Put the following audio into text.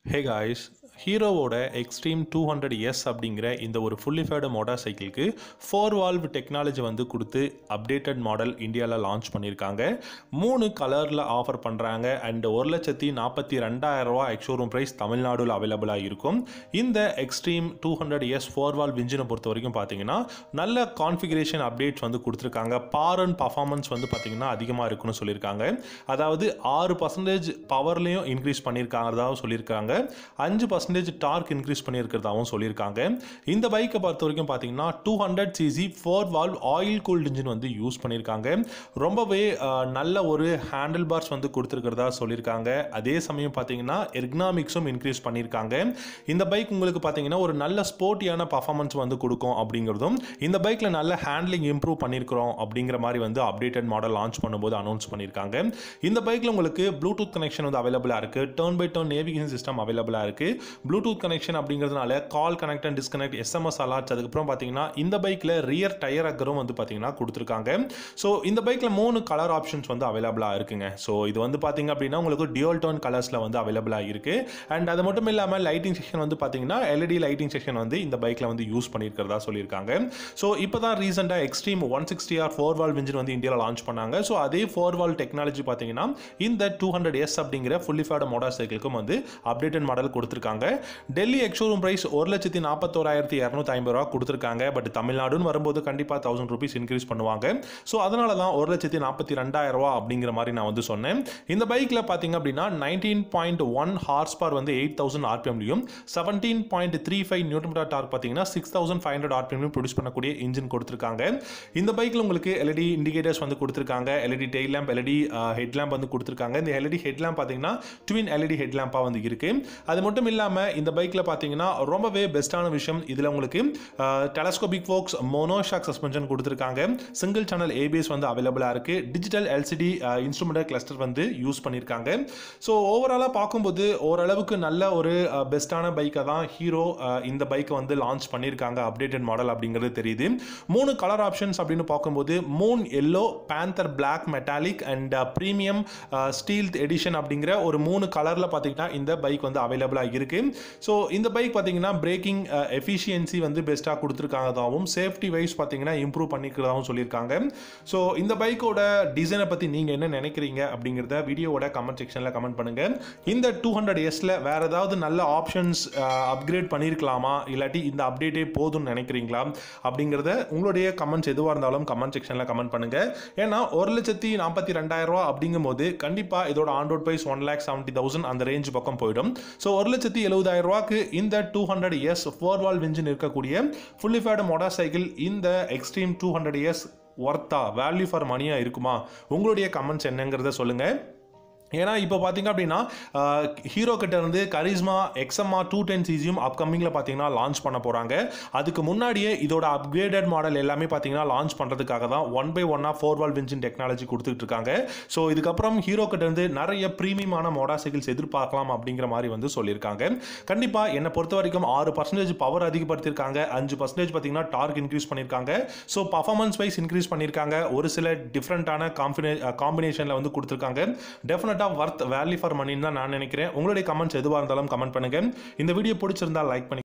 ஹே guys ஹீரோவோட Xtreme two hundred S அப்படிங்கிற இந்த ஒரு ஃபுல்லி ஃபேடு மோட்டார் சைக்கிளுக்கு ஃபோர் வால்வ் டெக்னாலஜி வந்து கொடுத்து அப்டேட்டட் மாடல் இந்தியாவில் லான்ச் பண்ணியிருக்காங்க மூணு கலரில் ஆஃபர் பண்ணுறாங்க அண்ட் ஒரு லட்சத்தி நாற்பத்தி ரெண்டாயிரம் ரூபா எக்ஷோரூம் ப்ரைஸ் தமிழ்நாடுல அவைலபிளாக இருக்கும் இந்த Xtreme two hundred S four valve இன்ஜினை பொறுத்த வரைக்கும் பார்த்தீங்கன்னா நல்ல கான்ஃபிகரேஷன் அப்டேட்ஸ் வந்து கொடுத்துருக்காங்க பார் அண்ட் பர்ஃபார்மன்ஸ் வந்து பார்த்தீங்கன்னா அதிகமாக இருக்குன்னு சொல்லியிருக்காங்க அதாவது ஆறு பர்சன்டேஜ் பவர்லேயும் இன்க்ரீஸ் பண்ணியிருக்காங்கிறதாகவும் சொல்லியிருக்காங்க அஞ்சு பர்சன்டேஜ் டார்க் இன்க்ரீஸ் பண்ணியிருக்கிறதாகவும் சொல்லியிருக்காங்க இந்த பைக்கை பொறுத்த வரைக்கும் பார்த்தீங்கன்னா two hundred CC four valve oil cooled engine வந்து யூஸ் பண்ணியிருக்காங்க ரொம்பவே அஹ், நல்ல ஒரு ஹேண்டில் பார்ஸ் வந்து கொடுத்துருக்கிறதா சொல்லியிருக்காங்க அதே சமயம் பார்த்தீங்கன்னா எர்கனாமிக்ஸும் இன்க்ரீஸ் பண்ணியிருக்காங்க இந்த பைக் உங்களுக்கு பார்த்தீங்கன்னா ஒரு நல்ல ஸ்போர்ட்டியான பர்ஃபார்மன்ஸ் வந்து கொடுக்கும் அப்படிங்கிறதும் இந்த பைக்கில் நல்ல ஹேண்ட்லிங் இம்ப்ரூவ் பண்ணியிருக்கிறோம் அப்படிங்கிற மாதிரி வந்து அப்டேட்டட் மாடல் லான்ச் பண்ணும்போது அனௌன்ஸ் பண்ணியிருக்காங்க இந்த பைக்கில் உங்களுக்கு ப்ளூடூத் கனெக்ஷன் வந்து அவைலபிளாக இருக்குது turn by turn navigation system அவைலபிளாக இருக்குது ப்ளூடூத் கனெக்ஷன் அப்படிங்கிறதுனால call connect and disconnect SMS alerts அதுக்கப்புறம் பார்த்தீங்கன்னா இந்த பைக்கில் ரியர் டயர் அக்கரும் வந்து பார்த்தீங்கன்னா கொடுத்துருக்காங்க ஸோ இந்த பைக்கில் மூணு கலர் ஆப்ஷன்ஸ் வந்து அவைலபிளாக இருக்குங்க ஸோ இது வந்து பார்த்தீங்க அப்படின்னா உங்களுக்கு டியூல் டோன் கலர்ஸில் வந்து அவைலபிளாக இருக்குது அண்ட் அது மட்டும் இல்லாமல் லைட்டிங் செக்ஷன் வந்து பார்த்தீங்கன்னா எல்இடி லைட்டிங் செக்ஷன் வந்து இந்த பைக்கில் வந்து யூஸ் பண்ணியிருக்கிறதா சொல்லியிருக்காங்க ஸோ இப்போ தான் ரீசெண்டாக Xtreme one sixty R four valve engine வந்து இந்தியாவில் லான்ச் பண்ணாங்க ஸோ அதே ஃபோர் வால் டெக்னாலஜி பார்த்தீங்கன்னா இந்த டூ ஹண்ட்ரட் எஸ் அப்படிங்கிற ஃபுல்லி ஃபேட் மோட்டார் சைக்கிளுக்கும் வந்து அப்டேட்டட் மாடல் கொடுத்துருக்காங்க டெல்லி எக்ஷோரூம் ப்ரைஸ் ஒரு லட்சத்தி நாற்பத்தோராயிரத்தி இரநூத்தி ஐம்பது ரூபா கொடுத்துருக்காங்க பட் தமிழ்நாடுன்னு வரும்போது கண்டிப்பாக தௌசண்ட் ருபீஸ் இன்க்ரீஸ் பண்ணுவாங்க ஸோ அதனால தான் ஒரு லட்சத்தி நாற்பத்தி ரெண்டாயிரம் ரூபா அப்படிங்கிற மாதிரி நான் வந்து சொன்னேன் இந்த பைக்கில் பார்த்தீங்க அப்படின்னா nineteen point one horse power வந்து எயிட் தௌசண்ட் ஆர்பிஎம்லையும் seventeen point three five newton meter torque பார்த்தீங்கன்னா சிக்ஸ் தௌசண்ட் ஃபைவ் ஹண்ட்ரட் ஆர்பிஎம்லையும் ப்ரொடியூஸ் பண்ணக்கூடிய இன்ஜின் கொடுத்துருக்காங்க இந்த பைக்கில் உங்களுக்கு எல்இடி இண்டிகேட்டர்ஸ் வந்து கொடுத்துருக்காங்க LED tail lamp LED head lamp வந்து கொடுத்துருக்காங்க இந்த எல்இடி ஹெட் லேம்ப் பார்த்தீங்கன்னா ட்வின் எல்இடி ஹெட் லேம்பாக வந்து இருக்கு அது மட்டும் இல்லாமல் இந்த பைக்கில் பார்த்தீங்கன்னா ரொம்பவே பெஸ்ட்டான விஷயம் இதில் உங்களுக்கு டெலஸ்கோபிக் ஃபோக்ஸ் மோனோஷாக் சஸ்பென்ஷன் கொடுத்துருக்காங்க சிங்கிள் சேனல் ஏபிஎஸ் வந்து அவைலபிளாக இருக்கு டிஜிட்டல் எல்சிடி இன்ஸ்ட்ருமெண்டல் கிளஸ்டர் வந்து யூஸ் பண்ணியிருக்காங்க ஸோ ஓவராலாக பார்க்கும்போது ஓரளவுக்கு நல்ல ஒரு பெஸ்ட்டான பைக்கை தான் ஹீரோ இந்த பைக்கை வந்து லான்ச் பண்ணியிருக்காங்க அப்டேட்டட் மாடல் அப்படிங்கிறது தெரியுது மூணு கலர் ஆப்ஷன்ஸ் அப்படின்னு பார்க்கும்போது moon yellow panther black metallic and premium steel edition அப்படிங்கிற ஒரு மூணு கலரில் பார்த்தீங்கன்னா இந்த பைக் வந்து அவைலபிளாக இருக்கு ஸோ இந்த பைக் பார்த்தீங்கன்னா பிரேக்கிங் எஃபிஷியன்சி வந்து பெஸ்ட்டாக கொடுத்துருக்காங்கதாகவும் சேஃப்டி வைஸ் பார்த்தீங்கன்னா இம்ப்ரூவ் பண்ணிக்கிறதாகவும் சொல்லியிருக்காங்க ஸோ இந்த பைக்கோட டிசைனை பற்றி நீங்கள் என்ன நினைக்கிறீங்க அப்படிங்கிறத வீடியோவோட கமெண்ட் செக்ஷனில் கமெண்ட் பண்ணுங்க இந்த டூ ஹண்ட்ரட் எஸ்ல வேற ஏதாவது நல்ல ஆப்ஷன்ஸ் அப்கிரேட் பண்ணியிருக்கலாமா இல்லாட்டி இந்த அப்டேட்டே போதும்னு நினைக்கிறீங்களா அப்படிங்கிறத உங்களுடைய கமெண்ட்ஸ் எதுவாக இருந்தாலும் கமெண்ட் செக்ஷனில் கமெண்ட் பண்ணுங்க ஏன்னா ஒரு லட்சத்தி நாற்பத்தி ரெண்டாயிரம் ரூபா அப்படிங்கும் போது கண்டிப்பாக இதோட on road price one lakh seventy thousand அந்த ரேஞ்ச் பக்கம் போயிடும் ஸோ ஒரு லட்சத்தி எழுபதாயிரம் ரூபாய்க்கு இந்த two hundred years four valve engine இருக்கக்கூடிய ஃபுல்லி ஃபேட் மோட்டார் சைக்கிள் இந்த எக்ஸ்ட்ரீம் டூ ஹண்ட்ரட் இயர்ஸ் ஒர்த்தா வேல்யூ ஃபார் மணியாக இருக்குமா உங்களுடைய கமெண்ட்ஸ் என்னங்கிறத சொல்லுங்கள் ஏன்னா இப்போ பார்த்தீங்க அப்படின்னா ஹீரோ கிட்ட இருந்து கரிஸ்மா எக்ஸ்எம்ஆர் டூ டென் சிசியும் அப்கமிங்கில் பார்த்தீங்கன்னா லான்ச் பண்ண போகிறாங்க அதுக்கு முன்னாடியே இதோட அப்கிரேடட் மாடல் எல்லாமே பார்த்தீங்கன்னா லான்ச் பண்ணுறதுக்காக தான் ஒன் பை ஒன்னாக ஃபோர் வால் வின்ஜின் டெக்னாலஜி கொடுத்துட்டு இருக்காங்க ஸோ இதுக்கப்புறம் ஹீரோ கிட்ட இருந்து நிறைய ப்ரீமியமான மோட்டார் சைக்கிள்ஸ் எதிர்பார்க்கலாம் அப்படிங்கிற மாதிரி வந்து சொல்லியிருக்காங்க கண்டிப்பாக என்னை பொறுத்த வரைக்கும் ஆறு பர்சன்டேஜ் பவர் அதிகப்படுத்தியிருக்காங்க அஞ்சு பர்சன்டேஜ் பார்த்தீங்கன்னா டார்க் இன்க்ரீஸ் பண்ணியிருக்காங்க ஸோ பர்ஃபார்மன்ஸ் வைஸ் இன்க்ரீஸ் பண்ணியிருக்காங்க ஒரு சில டிஃப்ரெண்ட்டான காம்பினே காம்பினேஷனில் வந்து கொடுத்துருக்காங்க டெஃபினட்டாக ஒர்த் வேல்யூ ஃபார் மணின்னு தான் நான் நினைக்கிறேன் உங்களுடைய கமெண்ட்ஸ் எதுவாக இருந்தாலும் கமெண்ட் பண்ணுங்க இந்த வீடியோ பிடிச்சிருந்தா லைக் பண்ணி